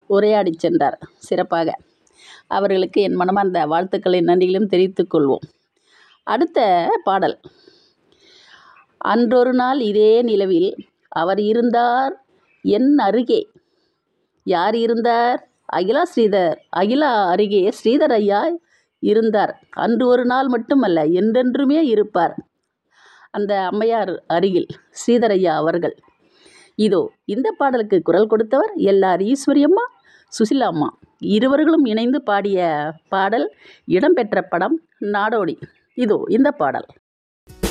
உரையாடி சென்றார் சிறப்பாக அவர்களுக்கு என் மனமார்ந்த வாழ்த்துக்களை நன்றிகளும் தெரிவித்துக் கொள்வோம் அடுத்த பாடல் அன்றொரு நாள் இதே நிலவில் அவர் இருந்தார் என் அருகே யார் இருந்தார் அகிலா ஸ்ரீதர் அகிலா அருகே ஸ்ரீதர் ஐயா இருந்தார் அன்று ஒரு நாள் மட்டுமல்ல என்றென்றுமே இருப்பார் அந்த அம்மையார் அருகில் ஸ்ரீதர் ஐயா அவர்கள் இதோ இந்த பாடலுக்கு குரல் கொடுத்தவர் எல்ஆர் ஈஸ்வரியம்மா சுசிலாம்மா இருவர்களும் இணைந்து பாடிய பாடல் இடம்பெற்ற படம் நாடோடி இதோ இந்த பாடல்